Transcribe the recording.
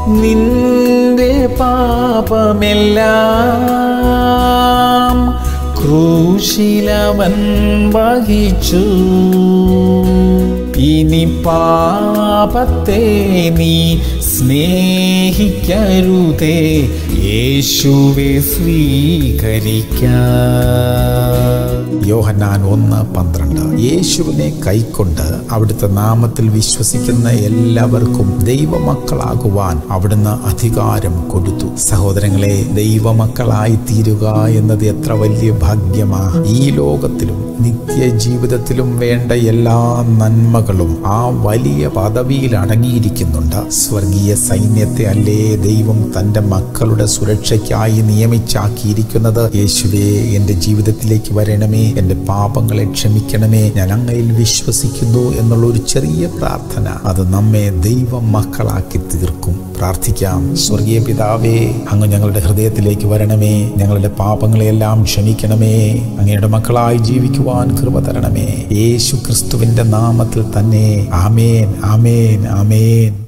നിന്റെ പാപമെല്ലാം ക്രൂശിലവൻ വഹിച്ചു ഇനി പാപത്തെ നീ സ്നേഹിക്കരുതേ യേശുവെ സ്വീകരിക്ക യോഹന്നാൻ ഒന്ന് പന്ത്രണ്ട് യേശുവിനെ കൈക്കൊണ്ട് അവിടുത്തെ നാമത്തിൽ വിശ്വസിക്കുന്ന എല്ലാവർക്കും ദൈവമക്കളാകുവാൻ അവിടുന്ന് അധികാരം കൊടുത്തു സഹോദരങ്ങളെ ദൈവമക്കളായി തീരുക എന്നത് എത്ര വലിയ ഭാഗ്യമാ ഈ ലോകത്തിലും നിത്യജീവിതത്തിലും വേണ്ട എല്ലാ നന്മകളും ആ വലിയ പദവിയിൽ അടങ്ങിയിരിക്കുന്നുണ്ട് സ്വർഗീയ സൈന്യത്തെ അല്ലേ ദൈവം തൻ്റെ മക്കളുടെ സുരക്ഷയ്ക്കായി നിയമിച്ചാക്കിയിരിക്കുന്നത് യേശുവേ എൻ്റെ ജീവിതത്തിലേക്ക് വരണമേ എൻ്റെ പാപങ്ങളെ ക്ഷമിക്കണമേ ഞാൻ അങ്ങയിൽ വിശ്വസിക്കുന്നു എന്നുള്ള ഒരു ചെറിയ പ്രാർത്ഥന അത് നമ്മെ ദൈവം മക്കളാക്കി തീർക്കും പ്രാർത്ഥിക്കാം സ്വർഗീയ പിതാവേ അങ്ങ് ഞങ്ങളുടെ ഹൃദയത്തിലേക്ക് വരണമേ ഞങ്ങളുടെ പാപങ്ങളെയെല്ലാം ക്ഷമിക്കണമേ അങ്ങയുടെ മക്കളായി ജീവിക്കുവാൻ കൃപ തരണമേ യേശു ക്രിസ്തുവിന്റെ നാമത്തിൽ തന്നെ ആമേൻ ആമേൻ ആമേൻ